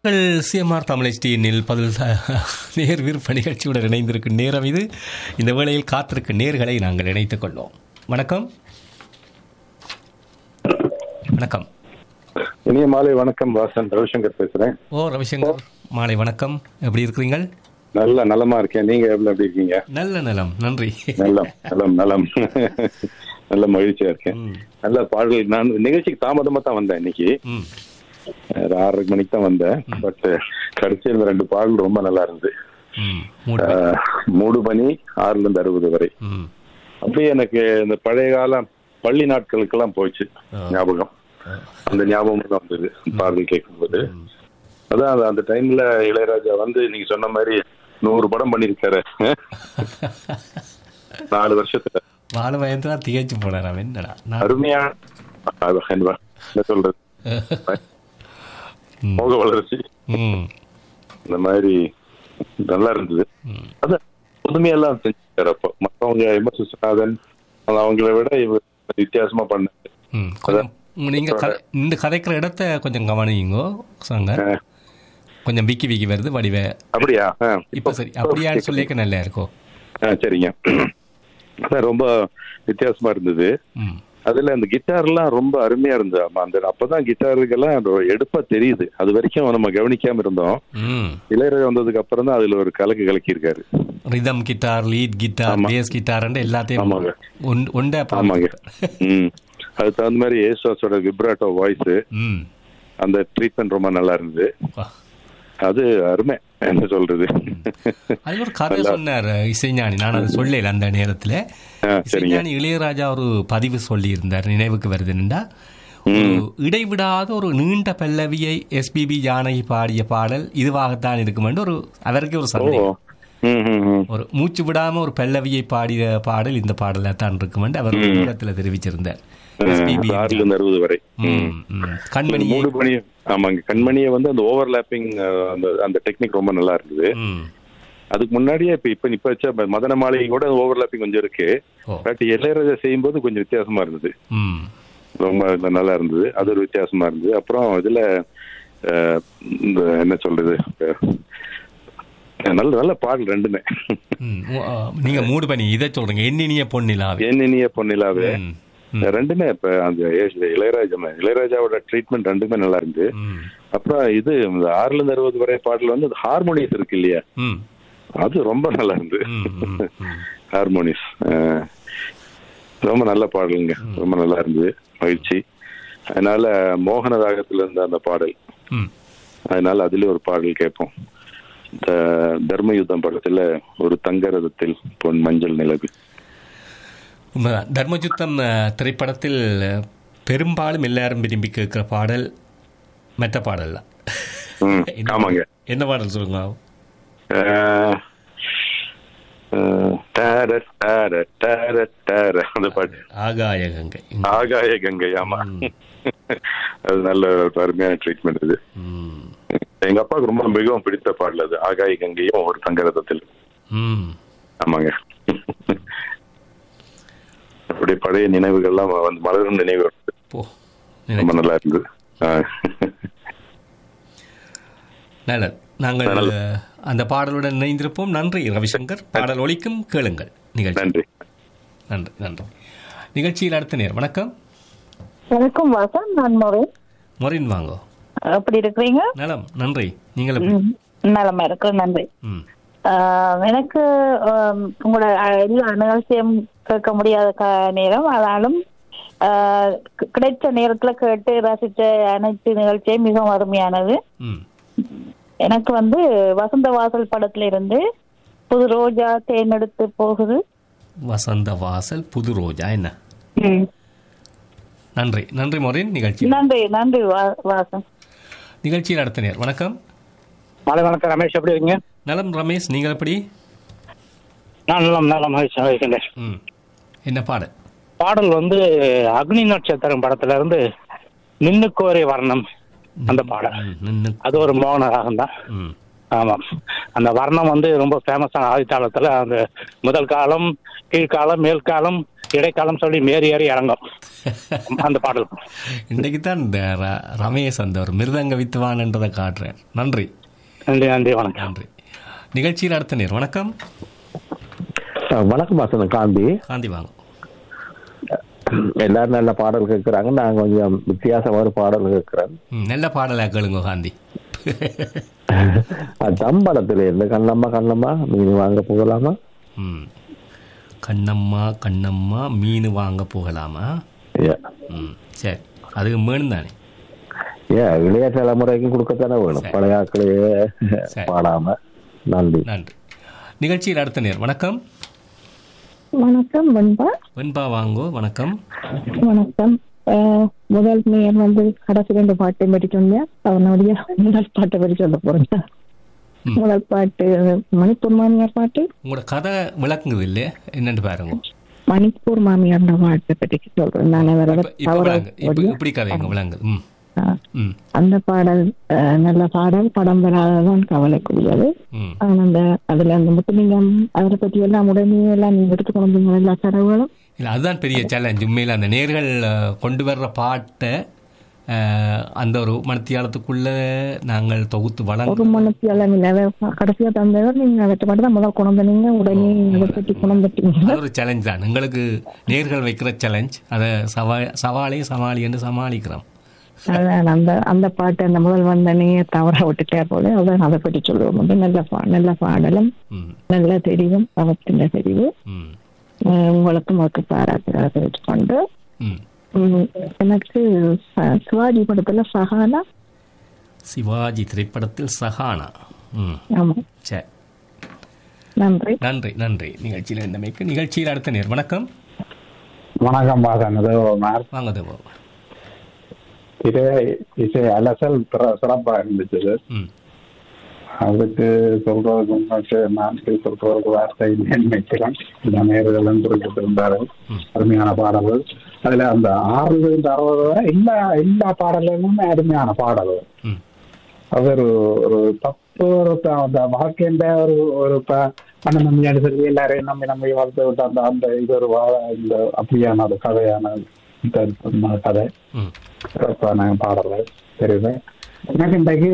CMR தமிழ்ச்சியில் பதில் நேர் விருப்ப நிகழ்ச்சியுடன் இணைந்திருக்கும் நேரம் இது இந்த வேளையில் காத்திருக்கும் நேர்களை நாங்கள் இணைத்துக் கொள்வோம் வணக்கம் வணக்கம் இனிய மாலை வணக்கம் வாசன் ரவிசங்கர் பேசுறேன் ஓ ரவிசங்கர் மாலை வணக்கம் எப்படி இருக்கிறீங்கள் நல்ல நலமா இருக்கேன் நீங்க எவ்வளவு எப்படி இருக்கீங்க நல்ல நலம் நன்றி நலம் நலம் நலம் நல்ல மகிழ்ச்சியா இருக்கேன் ம், நல்ல பாடல் நான் நிகழ்ச்சிக்கு தாமதமா தான் வந்தேன் இன்னைக்கு ம், ஒரு ஆறரை மணிக்கு தான் வந்தேன் பட் கடைசியில் இந்த ரெண்டு பாடல் ரொம்ப நல்லா இருந்தது ம், மூடு. அஹ், மூடு பனி ஆறுல இருந்து அறுபது வரை ம், அப்படியே எனக்கு இந்த பழைய கால பள்ளி நாட்களுக்கெல்லாம் போச்சு ஞாபகம் அந்த ஞாபகம் தான் வந்தது பாடல் கேட்கும்போது அதான் அது அந்த டைம்ல இளையராஜா வந்து நீங்க சொன்ன மாதிரி நூறு படம் பண்ணிருக்காரு நாலு வருஷத்துல வாழ வயது தான் திகைச்சு போனேன் நான் என்னடா நான் அருமையா அது என்ன என்ன சொல்றது மோக வளர்ச்சி ம், இந்த மாதிரி நல்லா இருந்தது ம், அதான் புதுமையெல்லாம் செஞ்சாரு அப்போ மற்றவங்க எம் எஸ் விஸ்வநாதன் அது அவங்கள விட இவர் வித்தியாசமா பண்ணாரு ம். கொஞ்சம் நீங்க கதை- இந்த கதைக்கிற இடத்த கொஞ்சம் கவனிங்கோ சாங்க அஹ், கொஞ்சம் விக்கி விக்கி வருது வடிவ அப்படியா அஹ், இப்ப சரி அப்படியான்னு சொல்லிக்க நல்லா இருக்கும் அஹ், சரிங்க அதான் ரொம்ப வித்தியாசமா இருந்தது ம் அதுல அந்த கிட்டார்லாம் ரொம்ப அருமையா இருந்தது ஆமா அந்த அப்பதான் கிட்டாருக்கெல்லாம் அந்த எடுப்பா தெரியுது அது வரைக்கும் நம்ம கவனிக்காம இருந்தோம் ம் இளையராஜா வந்ததுக்கு அப்புறம் தான் அதுல ஒரு கலக்கு கலக்கி இருக்காரு rhythm guitar lead guitar bass guitar எல்லாத்தையும் ஆமாங்க. ஒன்- ஒண்டா அப்ப- ஆமாங்க ம் அது தகுந்த மாதிரி ஏசுவாஸோட விப்ராட்டோ வாய்ஸ் ம் அந்த ட்ரீட்மெண்ட் ரொம்ப நல்லா இருந்தது வா. அது அருமை என்ன சொல்றது அது ஒரு கதை சொன்னார் இசைஞானி நான் அதை சொல்லல அந்த நேரத்துல ஆ, சரிங்க இசைஞானி இளையராஜா ஒரு பதிவு சொல்லி இருந்தார் நினைவுக்கு வருதுன்னா ஒரு இடைவிடாத ஒரு நீண்ட பல்லவியை எஸ்பிபி ஜானகி பாடிய பாடல் இதுவாகத்தான் இருக்குமென்று ஒரு அவருக்கே ஒரு ஓ சந்தேகம் ம் ம் ம் ஒரு மூச்சு விடாம ஒரு பல்லவியை பாடிய பாடல் இந்த பாடலா தான் இருக்குமென்று அவர் ஒரு இடத்துல தெரிவிச்சிருந்தார் எஸ்பிபி ஆறுல இருந்து அறுபது வரை கண்மணி மூடு பணி ஆமாங்க கண்மணியை வந்து அந்த ஓவர்லாப்பிங் அந்த அந்த டெக்னிக் ரொம்ப நல்லா இருந்தது ம் அதுக்கு முன்னாடியே இப்ப இப்ப இப்ப வச்ச மதன மாளிகை கூட ஓவர்லாப்பிங் கொஞ்சம் இருக்கு ஓ பட் இளையராஜா செய்யும்போது கொஞ்சம் வித்தியாசமா இருந்தது ம் ரொம்ப நல்லா இருந்தது அது ஒரு வித்தியாசமா இருந்தது அப்புறம் இதுல அஹ், இந்த என்ன சொல்றது அஹ், நல்ல நல்ல பாடல் ரெண்டுமே ம். ஓ, ஆ, நீங்க மூடு பண்ணி இதை சொல்றீங்க எண்ணினிய பொன்னிலாவே என் இனிய பொன்னிலாவே ம். ம். ரெண்டுமே இப்ப அந்த ஏ- இளையராஜா இளையராஜாவோட ட்ரீட்மெண்ட் ரெண்டுமே நல்லா இருந்து ம். அப்புறம் இது இந்த ஆறுல இருந்து அறுபது வரை பாடல் வந்து ஹார்மோனியஸ் இருக்கு இல்லையா ம். அது ரொம்ப நல்லா இருந்து ம், ம், ம். ஹார்மோனியஸ் ரொம்ப நல்ல பாடலுங்க ரொம்ப நல்லா இருந்தது மகிழ்ச்சி அதனால மோகன ராகத்துல இருந்த அந்த பாடல் ம். அதனால அதுல ஒரு பாடல் கேட்போம் இந்த தர்ம யுத்தம் படத்துல ஒரு தங்க ரதத்தில் பொன் மஞ்சள் நிலவு உண்மைதான் தர்மயுத்தம் அஹ், திரைப்படத்தில் அஹ், பெரும்பாலும் எல்லாரும் விரும்பி கேட்கிற பாடல் மற்ற பாடல் தான் ம், என்ன ஆமாங்க பாடல்? என்ன பாடல் சொல்லுங்க அஹ், அஹ், டார, டார, டார, டார, அந்த பாட்டு ஆகாய கங்கை ஆகாய கங்கை ஆமா அது நல்ல ஒரு அருமையான ட்ரீட்மெண்ட் இது ம். எங்க அப்பாவுக்கு ரொம்ப மிகவும் பிடித்த பாடல் அது ஆகாய கங்கையும் ஒரு தங்க ரதத்தில் ம். ஆமாங்க அப்படி பழைய நினைவுகள்லாம் வந்து மலரும் நினைவு வருது. போ ரொம்ப நல்லா இருந்தது ஆ. நல்லது நாங்கள் அஹ், அந்த பாடலுடன் இணைந்திருப்போம் நன்றி ரவிசங்கர் பாடல் ஒலிக்கும் கேளுங்கள் நிகழ்ச்சி நன்றி நன்றி நன்றி நிகழ்ச்சியில் அடுத்த நேரம் வணக்கம் வணக்கம் வாசன் நான் மொரேன் மொரின் வாங்கோ எப்படி இருக்கிறீங்க நலம் நன்றி நீங்கள் எப்படி ம், நலமா இருக்கு நன்றி ம் ஆஹ், எனக்கு ஆம், உங்களோட அஹ், எல்லா நிகழ்ச்சியும் கேட்க முடியாத க- நேரம் ஆனாலும் ஆஹ், கி- கிடைச்ச நேரத்துல கேட்டு ரசிச்ச அனைத்து நிகழ்ச்சியும் மிகவும் அருமையானது ம் எனக்கு வந்து வசந்த வாசல் படத்துல இருந்து புது ரோஜா தேர்ந்தெடுத்து போகுது வசந்த வாசல் புது ரோஜா என்ன ம். நன்றி நன்றி மொரின் நிகழ்ச்சி நன்றி நன்றி வா- வாசன் நிகழ்ச்சியில் அடுத்த நேர் வணக்கம் மாலை வணக்கம் ரமேஷ் எப்படி இருக்கீங்க நலம் ரமேஷ் நீங்கள் எப்படி நான் நலம் நலம் மகிழ்ச்சி இருக்கின்றேன் ம் என்ன பாடல் பாடல் வந்து அக்னி நட்சத்திரம் படத்துல இருந்து நின்னுக்கோரை வர்ணம் அந்த பாடல் ம், நின்னு அது ஒரு மோகன ராகம் தான் ம் ஆமாம் அந்த வர்ணம் வந்து ரொம்ப ஃபேமஸான ஆதித்தாளத்துல அந்த முதல் காலம் கீழ்காலம் மேல்காலம் இடைக்காலம் சொல்லி மேரி ஏறி இறங்கும் அந்த பாடல் இன்றைக்கு தான் இந்த ர- ரமேஷ் அந்த ஒரு மிருதங்க வித்துவான்ன்றதை காட்டுறேன் நன்றி நன்றி நன்றி வணக்கம் நன்றி நிகழ்ச்சியில் அடுத்த நேர் வணக்கம் வணக்கம் வாசன காந்தி காந்தி வாங்க எல்லாரும் நல்ல பாடல் கேட்கறாங்க நான் கொஞ்சம் வித்தியாசமான பாடல் கேட்கிறேன் ம், நல்ல பாடலா கேளுங்க காந்தி தம்பளத்துல இருந்து கண்ணம்மா கண்ணம்மா மீன் வாங்க போகலாமா ம் கண்ணம்மா கண்ணம்மா மீன் வாங்க போகலாமா ஏ ம் சரி அதுக்கு மேலும் தானே ஏ இளைய தலைமுறைக்கும் கொடுக்கத்தானே வேணும் சரி. பழைய ஆட்களையே சரி. பாடாம நன்றி நன்றி நிகழ்ச்சியில் அடுத்த நேர் வணக்கம் வணக்கம் வெண்பா வெண்பா வாங்கோ வணக்கம் வணக்கம் அஹ், முதல் நேர் வந்து கடைசி ரெண்டு பாட்டை பற்றி சொன்னேன் அவனுடைய முதல் பாட்டை பற்றி சொல்ல போறேன் ம். முதல் பாட்டு மணிப்பூர் மாமியார் பாட்டு உங்களோட கதை விளக்குங்குது இல்லையே என்னன்னு பாருங்க மணிப்பூர் மாமியார் பாட்டை பற்றி சொல்றேன் நான் அவரோட இப்ப இப்ப தவற விளங்கு இப்ப சொல்லி, இப்படி கதைங்க விளங்குது ம் அஹ், ம் அந்த பாடல் அஹ், நல்ல பாடல் படம் வராததான் கவலைக்குரியது ம் ஆனா, அந்த அதுல அந்த முத்துலிங்கம் அதை பத்தி எல்லாம் உடனே எல்லாம் நீங்க எடுத்து கொண்டு வந்தீங்க எல்லா தரவுகளும் இல்லை அதுதான் பெரிய சேலஞ்ச் உண்மையில் அந்த நேர்கள் அஹ், கொண்டு வர்ற பாட்டை அஹ், அந்த ஒரு மனத்தியாலத்துக்குள்ள நாங்கள் தொகுத்து ஒரு வழங்க மனசு எல்லாம் இல்ல அதை கடைசியா தந்தவர் நீங்க அதை மட்டும் தான் முதல் கொண்டு வந்தீங்க உடனே அதை பத்தி கொண்டு வந்துட்டீங்க அது ஒரு சேலஞ்ச் தான் எங்களுக்கு நேர்கள் வைக்கிற சேலஞ்ச் அதை சவா சவாலே சமாளி என்று சமாளிக்கிறோம் அதான் அந்த அந்த பாட்டு அந்த முதல் வந்தனே தவற விட்டுட்டே போல அதான் அதை பற்றி சொல்லுவோம் வந்து நல்ல பா நல்ல பாடலும் ம் நல்ல தெரிவும் அவத்தின் தெரிவு ம் அஹ் உங்களுக்கும் அவருக்கு பாராட்டுகளை தெரிவித்துக்கொண்டு ம் உம், எனக்கு ச- சிவாஜி படத்துல சகானா சிவாஜி திரைப்படத்தில் சஹானா ம் ஆமா சரி நன்றி நன்றி நன்றி நிகழ்ச்சியில் இருந்தமைக்கு நிகழ்ச்சியில் அடுத்த நேர் வணக்கம் வணக்கம் வாசன் இது மார் வாங்க தேவோ இசை இசை அலசல் பிற- சிறப்பா இருந்துச்சு இது. ம் அதுக்கு சொல்றதுக்கு உங்களுக்கு நான் சொல்றதுக்கு வார்த்தை இல்லைன்னு நினைக்கிறேன் இந்த நேர்களும் குறிப்பிட்டிருந்தாரு ம். அருமையான பாடல்கள் அதுல அந்த ஆறுல இருந்து அறுபது வரை எல்லா எல்லா பாடல்களுமே அருமையான பாடல்கள் ம் அது ஒரு ஒரு தப்பு ஒரு த- அந்த வாழ்க்கைன்ற ஒரு ஒரு ப- அண்ணன் நம்பியாடு சொல்லி எல்லாரையும் நம்பி நம்பி வளர்த்து விட்ட அந்த அந்த இது ஒரு வா- இந்த அப்படியான ஒரு கதையான இந்த கதை ம் சிறப்பான பாடல்கள் தெரியுது எனக்கு இன்றைக்கு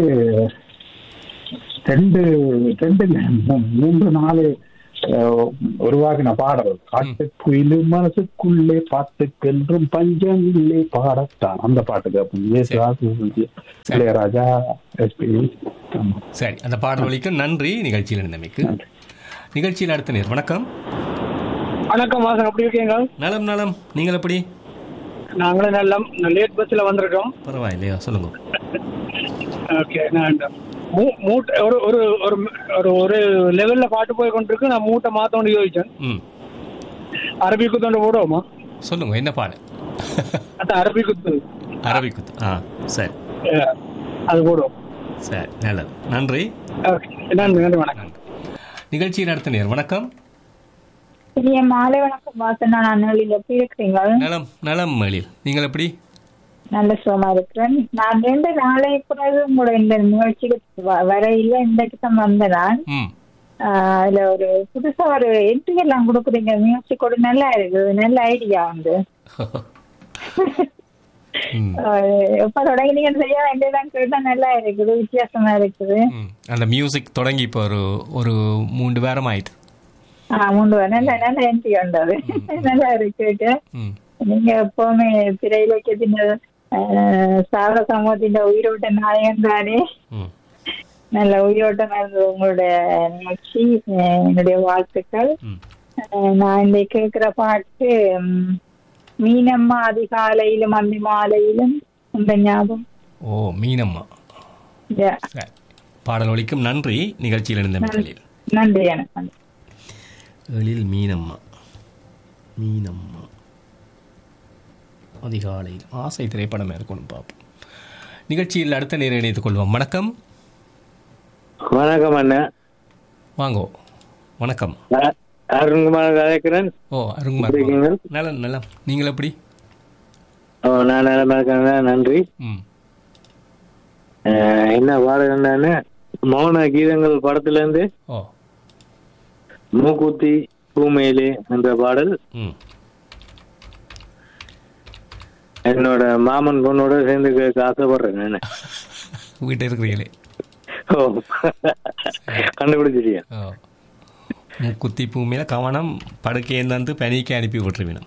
ரெண்டு ரெண்டு இல்ல, மூ- மூன்று நாலு அஹ், உருவாக்கின பாடல் காட்டு குயிலு மனசுக்குள்ளே பாட்டுக்கென்றும் பஞ்சம் இல்லை பாடத்தான் அந்த பாட்டுக்கு அப்ப இயேசுதாஸ், இளையராஜா எஸ்பி ஆமா சரி அந்த பாடல் வழிக்கு நன்றி நிகழ்ச்சியில் இருந்தமைக்கு நிகழ்ச்சியில் அடுத்த நேர் வணக்கம் வணக்கம் வாசன் எப்படி இருக்கீங்க நலம் நலம் நீங்கள் எப்படி நாங்களும் நல்ல லேட் பஸ்ல வந்திருக்கோம் பரவாயில்லையா சொல்லுங்க ஓகே நான் மூ- மூட்டை ஒரு ஒரு ஒரு ஒரு ஒரு லெவல்ல பாட்டு போய் கொண்டிருக்கு நான் மூட்டை மாத்தோன்னு யோசிச்சேன் ம் அரபி குத்தோண்டு போடுவோமா சொல்லுங்க என்ன பாடு அந்த அரபி குத்து அரபி குத்து ஆ சரி அஹ், அது போடுவோம் சரி நல்லது நன்றி ஓகே நன்றி நன்றி வணக்கம் நன்றி நிகழ்ச்சியில் அடுத்த நேர் வணக்கம் பெரிய மாலை வணக்கம் வாசனா நான் எப்படி இருக்கிறீங்க நலம் நலம் மகளிர் நீங்கள் எப்படி நல்ல சுகமா இருக்கிறேன் நான் ரெண்டு நாளை பிறகு உங்களோட இந்த நிகழ்ச்சிக்கு வ- வரையில இன்றைக்கு தான் வந்த நான் ம் ஆஹ் அதுல ஒரு புதுசா ஒரு என்ட்ரி எல்லாம் கொடுக்குறீங்க மியூசிக் ஒரு நல்லா இருக்குது நல்ல ஐடியா வந்து ம் ஆஹ் எப்ப தொடங்கினீங்கன்னு சரியா என்னதான் கேட்டா நல்லா இருக்குது வித்தியாசமா இருக்குது ம். அந்த மியூசிக் தொடங்கி இப்போ ஒரு ஒரு மூன்று வாரம் ஆயிட்டு ஆஹ் மூணு வரை நல்ல நல்ல என்ட்ரி வந்தது நல்லா இருக்கு ம் நீங்க எப்பவுமே திரையிலக்கியத்தின் சாக சமூகத்தின் உயிரோட்ட நாயகன் தானே ம் நல்ல உயிரோட்டம் இருந்தது உங்களுடைய நிகழ்ச்சி அஹ் என்னுடைய வாழ்த்துக்கள் ம் அஹ் நான் இன்னைக்கு கேட்கிற பாட்டு ம், மீனம்மா அதிகாலையிலும் அந்தி மாலையிலும் இந்த ஞாபகம் ஓ மீனம்மா Yeah. சரி பாடல் ஒலிக்கும் நன்றி நிகழ்ச்சியில் இருந்த மக்களில் நன்றி எனக்கு எழில் மீனம்மா மீனம்மா அதிகாலையில் ஆசை திரைப்படம் இருக்கணும் பார்ப்போம் நிகழ்ச்சியில் அடுத்த நேரம் இணைத்துக் கொள்வோம் வணக்கம் வணக்கம் அண்ணா வாங்கோ வணக்கம் அருண்குமார் கதைக்கிறேன் ஓ அருண்குமார் எப்படி இருக்கீங்க? நலம் நலம் நீங்கள் எப்படி ஓ நான் நல்லா இருக்கேன் நன்றி ம் அஹ், என்ன பாடுகிறேன்னு மௌன கீதங்கள் படத்துல இருந்து ஓ மூக்குத்தி பூமேலே என்ற பாடல் ம் என்னோட மாமன் பொண்ணோட சேர்ந்து கேட்க ஆசைப்படுறேன் நானு. வீட்டில் இருக்கிறீங்களே ஓ கண்டுபிடிச்சிட்டியா ஓ முக்குத்தி பூமியில கவனம் படுக்கையேந்து பனிக்கு அனுப்பி விட்டுருவினும்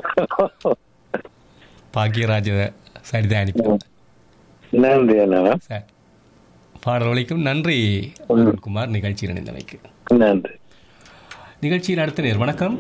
பாக்கியராஜ சரிதான் அனுப்பி நன்றி அண்ணா சார் பாடல் ஒலிக்கும் நன்றி குமார் நிகழ்ச்சியில் இணைந்தமைக்கு நன்றி நிகழ்ச்சியில் அடுத்த நேர் வணக்கம்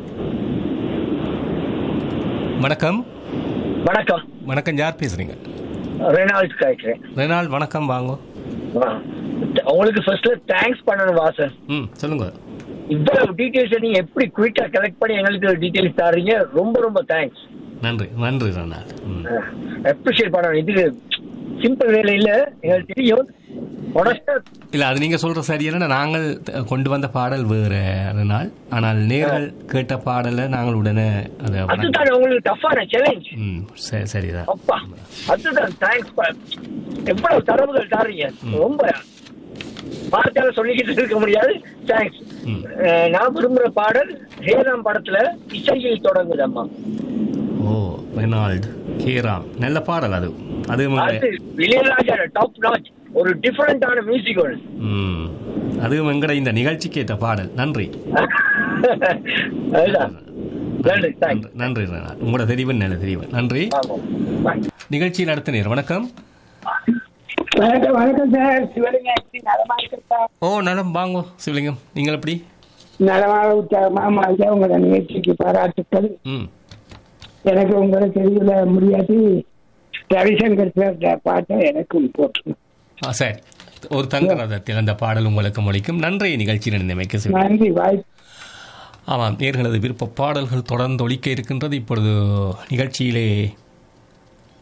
வணக்கம் வணக்கம் வணக்கம் யார் பேசுறீங்க ரெனால்ட் கேட்கிறேன் ரெனால் வணக்கம் வாங்க உங்களுக்கு ஃபர்ஸ்ட்ல தேங்க்ஸ் பண்ணணும் வாசன் ம் சொல்லுங்க இவ்வளவு டீடைல்ஸ் நீங்க எப்படி குயிக்கா கலெக்ட் பண்ணி எங்களுக்கு டீடைல்ஸ் தர்றீங்க ரொம்ப ரொம்ப தேங்க்ஸ் நன்றி நன்றி ரெனால் ம் அப்ரிஷியேட் பண்ணணும் இது சிம்பிள் வேலை இல்ல எங்களுக்கு தெரியும் honest-ஆ இல்ல அது நீங்க சொல்ற சரியான நாங்கள் த- கொண்டு வந்த பாடல் வேற ரெனால் ஆனால் நேர்கள் கேட்ட பாடலை நாங்கள் உடனே அதை வணங்க- அதுதான் உங்களுக்கு டஃப்பான சேலஞ்ச் ம் சரி சரிதான் அப்பா அதுதான் தேங்க்ஸ் எவ்வளவு தரவுகள் தாரீங்க ரொம்ப வார்த்தையால சொல்லிக்கிட்டு இருக்க முடியாது தேங்க்ஸ் ம். நான் விரும்புற பாடல் ஹேராம் படத்துல இசையில் தொடங்குது அம்மா ஓ ரெனால்டு கேராம் நல்ல பாடல் அது அது அது இளையராஜா டாப் நாச் ஒரு டிஃபரெண்டான மியூசிக் ம் அது எங்கட இந்த நிகழ்ச்சிக்கு ஏற்ற பாடல் நன்றி அதுதான் நன்றி தேங்க்ஸ் நன்றி, நன்றி ரெனால் உங்களோட தெரிவு நல்ல தெரிவு நன்றி ஆமாம் நிகழ்ச்சி நடத்தினீர் வணக்கம் வணக்கம் வணக்கம் சார் சிவலிங்க நலமா இருக்கா ஓ நலம் வாங்கோ சிவலிங்கம் நீங்கள் எப்படி நலமாக உற்சாகமா ஐயா உங்களோட நிகழ்ச்சிக்கு பாராட்டுக்கள் ம் எனக்கு உங்களை தெரியல முடியாட்டி ரவிசங்கர் சார் பாட்டை எனக்கும் போட்டு ஆ சரி ஒரு தங்க ரதத்தில் அந்த பாடல் உங்களுக்கு மொழிக்கும் நன்றி நிகழ்ச்சி நினைந்தமைக்கு சிவலிங்கம் நன்றி வாய்ப்பு ஆமாம் நேர்களது விருப்ப பாடல்கள் தொடர்ந்து ஒலிக்க இருக்கின்றது இப்பொழுது நிகழ்ச்சியிலே